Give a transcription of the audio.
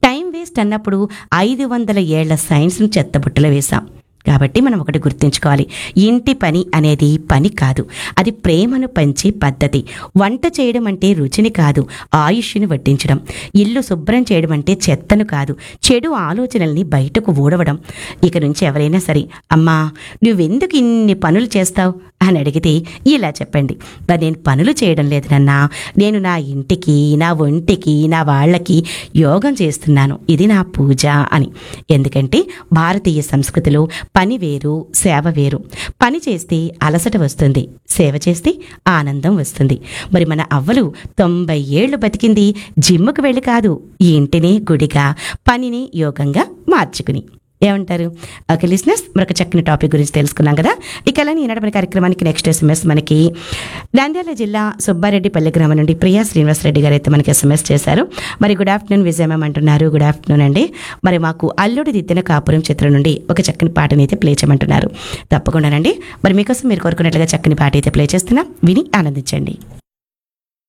time waste అన్నప్పుడు ఐదు వందల ఏళ్ల సైన్స్ను చెత్తబుట్టలో వేశాం కాబట్టి మనం ఒకటి గుర్తుంచుకోవాలి ఇంటి పని అనేది పని కాదు అది ప్రేమను పంచే పద్ధతి వంట చేయడం అంటే రుచిని కాదు ఆయుష్ని వడ్డించడం ఇల్లు శుభ్రం చేయడం అంటే చెత్తను కాదు చెడు ఆలోచనల్ని బయటకు ఊడవడం ఇక నుంచి ఎవరైనా సరే అమ్మా నువ్వెందుకు ఇన్ని పనులు చేస్తావు అని అడిగితే ఇలా చెప్పండి "మరి నేను పనులు చేయడం లేదు నాన్న నేను నా ఇంటికి నా ఒంటికి నా వాళ్ళకి యోగం చేస్తున్నాను ఇది నా పూజ అని ఎందుకంటే భారతీయ సంస్కృతిలో పని వేరు సేవ వేరు పని చేస్తే అలసట వస్తుంది సేవ చేస్తే ఆనందం వస్తుంది మరి మన అవ్వలు తొంభై ఏళ్ళు బతికింది జిమ్ముకు వెళ్ళి కాదు ఈ ఇంటిని గుడిగా పనిని యోగంగా మార్చుకుని ఏమంటారు ఓకే లిసినర్స్ మరొక చక్కని టాపిక్ గురించి తెలుసుకున్నాం కదా ఇక అలానే ఈనాడు మన కార్యక్రమానికి నెక్స్ట్ ఎస్ఎంఎస్ మనకి నంద్యాల జిల్లా సుబ్బారెడ్డిపల్లి గ్రామం నుండి ప్రియా శ్రీనివాస్ రెడ్డి గారు అయితే మనకి ఎస్ఎంఎస్ చేశారు మరి గుడ్ ఆఫ్టర్నూన్ విజయమ్మ అంటున్నారు గుడ్ ఆఫ్టర్నూన్ అండి మరి మాకు అల్లుడి దిద్దిన కాపురం చిత్రం నుండి ఒక చక్కని పాటని అయితే ప్లే చేయమంటున్నారు తప్పకుండానండి మరి మీకోసం మీరు కోరుకున్నట్లుగా చక్కని పాట అయితే ప్లే చేస్తున్నా విని ఆనందించండి